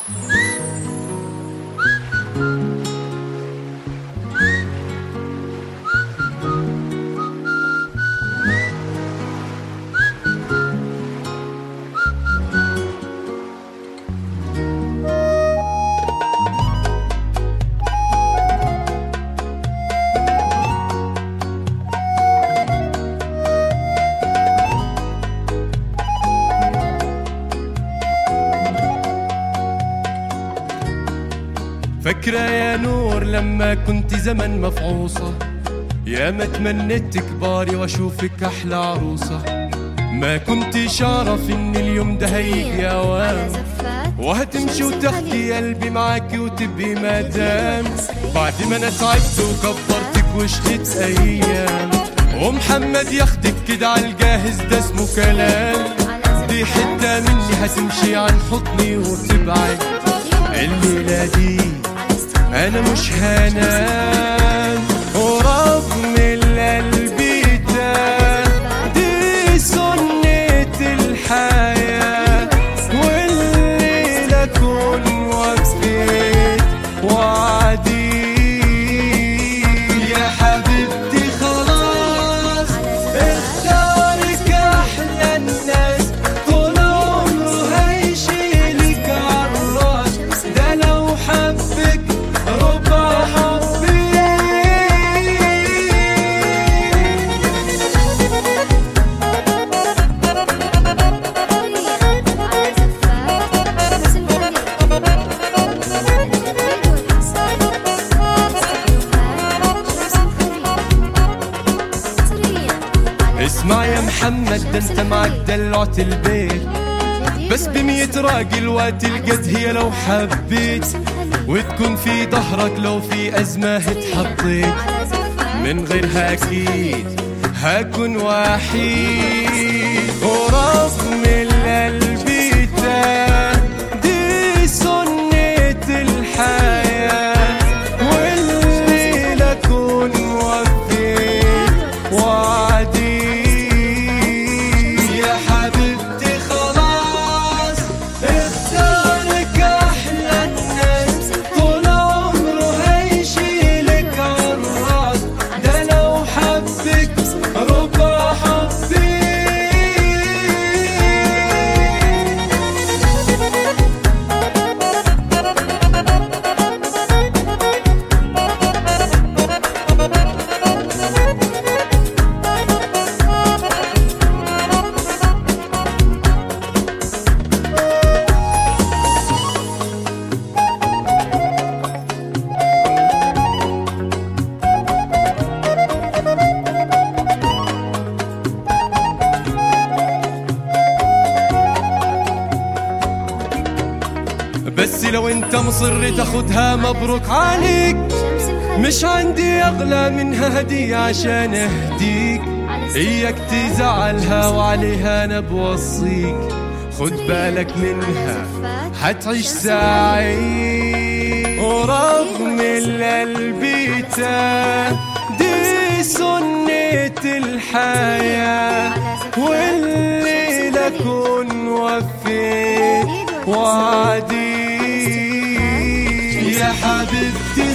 فكرة يا نور لما كنت زمن مفعوصة يا ما تمنيت تكبري واشوفك احلى عروسة ما كنت شعرف ان اليوم ده هيجي اوام وهتمشي وتاخدي قلبي معاكي وتبقي مدام بعد ما انا تعبت وكبرتك وشقت ايام ومحمد ياخدك كده على الجاهز ده اسمه كلام دي حتة مني هتمشي عن حضني وتبعد الليلة دي انا مش هنام ورغم القلب ده دي سنة الحياة والليلة اكون وفيت وعدي يا حبيبتي خلاص اختارك احلى الناس طول عمره هيشيلك عالراس ده لو حبك ربع حبي اسمع يا محمد ده انت معك دلعت البيت بس بمية راجل وقت الجد هي لو حبيت وتكون في ظهرك لو في أزمة اتحطيت من غيرها أكيد هكون وحيد ورغم القلب ده دي سنة الحياة والليلة أكون وفيت وعدي يا حبيبتي خلاص اختارك احلى الناس طول عمره هيشيلك عالراس ده لو حبك ربع حبي بس لو انت مصر تاخدها مبروك عليك مش عندي اغلى منها هدية عشان اهديك اياك تزعلها وعليها انا بوصيك خد بالك منها هتعيش سعيد ورغم القلب ده دي سنة الحياة والليلة أكون وفيت وعدي يا حبيبتي